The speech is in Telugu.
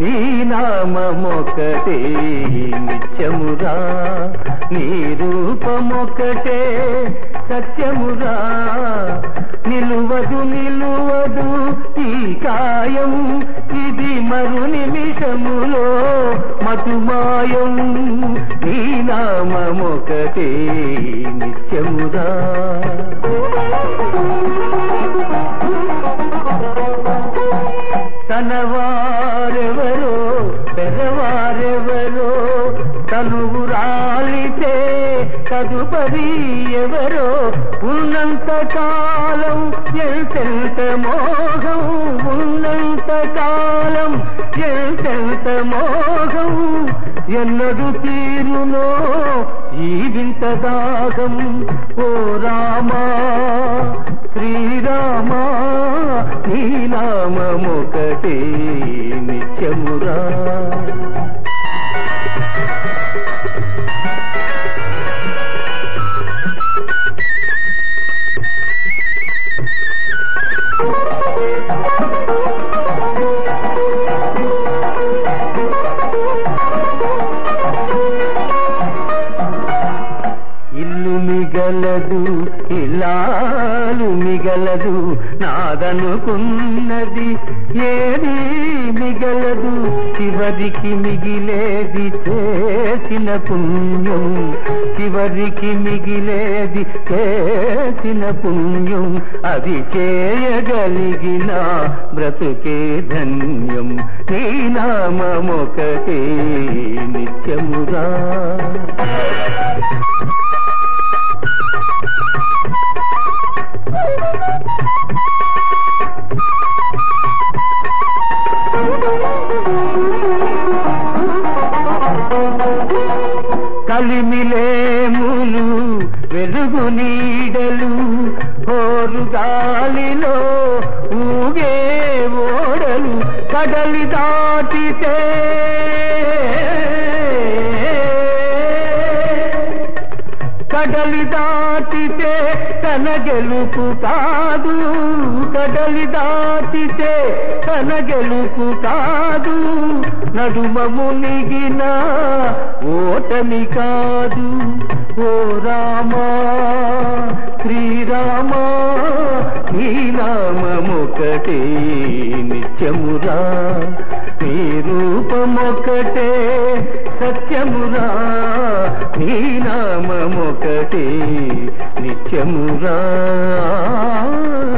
నీ నామమొకటే నిత్యమురా నీ రూపమొకటే సత్యమురా నిలువదు నిలువదు ఈ కాయం ఇది మరు నిమిషములో మధుమాయం నీ నామమొకటే నిత్యమురా తనవారెవరో పెదవారెవరో తనువు రాలితే తదుపరి ఎవరో ఉన్నంత కాలం ఎంతెంత మోహం ఉన్నంత కాలం ఎంతెంత మోహం ఎన్నడు తీరునో ఈ వింత దాహం ఓ రామా శ్రీరామా నీ నామమొకటే నిత్యమురా ఇల్లు మిగలదు ఇల్లాలు మిగలదు నాదనుకున్నది ఏది మిగలదు చివరికి మిగిలేది చేసిన పుణ్యం చివరికి మిగిలేది చేసిన పుణ్యం అది చేయగలిగిన బ్రతుకే ధన్యం నీ నామమొకటే నిత్యమురా కలిమిలేములు వెలుగు నీడలు హోరు గాలిలో ఊగే ఓడలు కడలి దాటితే కడలి దాటితే తన గెలుపు కాదు కడలి దాటితే తన గెలుపు కాదు నడుమ మునిగిన ఓటమి కాదు ఓ రామా శ్రీరామా నీ నామమొకటే నిత్యమురా నీ రూపమొకటే సత్యమురా నీ నామమొకటే నిత్యమురా